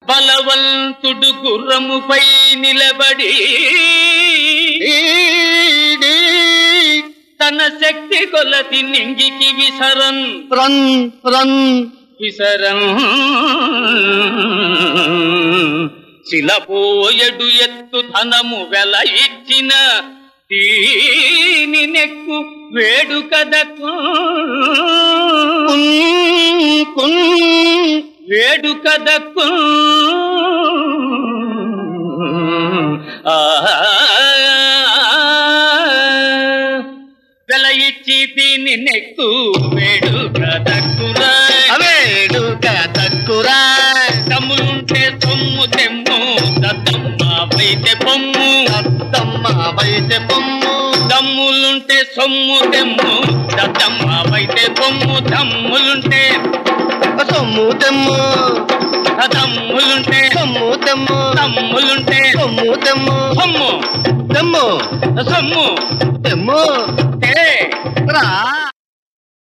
బలవంతుడు గుర్రముపై నిలబడి తన శక్తి కొలది నింగికి విసరన్ రన్ రన్ విసరం శిలపోయడు ఎత్తు ధనము వెల ఇచ్చిన దీని నెక్కు వేడుకదకు కున్ కున్ వేడుకదకు వెల ఇచ్చి దీని నెక్కు వేడుకదక్కురా అవేడుక తక్కురా దమ్ములుంటే సొమ్ము తెమ్ము దద్దమ్మ వైద్య పొమ్ము అత్తమ్మ బయట పొమ్ము దమ్ములుంటే సొమ్ము తెమ్ము దద్దమ్మ వైద్య పొమ్ము దమ్ములుంటే సొమ్ము తెమ్ము దమ్ములుంటే సొమ్ము తెమ్ము దమ్ములుంటే సొమ్ము తెమ్ము సొమ్ము తెమ్ము సొమ్ము తెమ్ము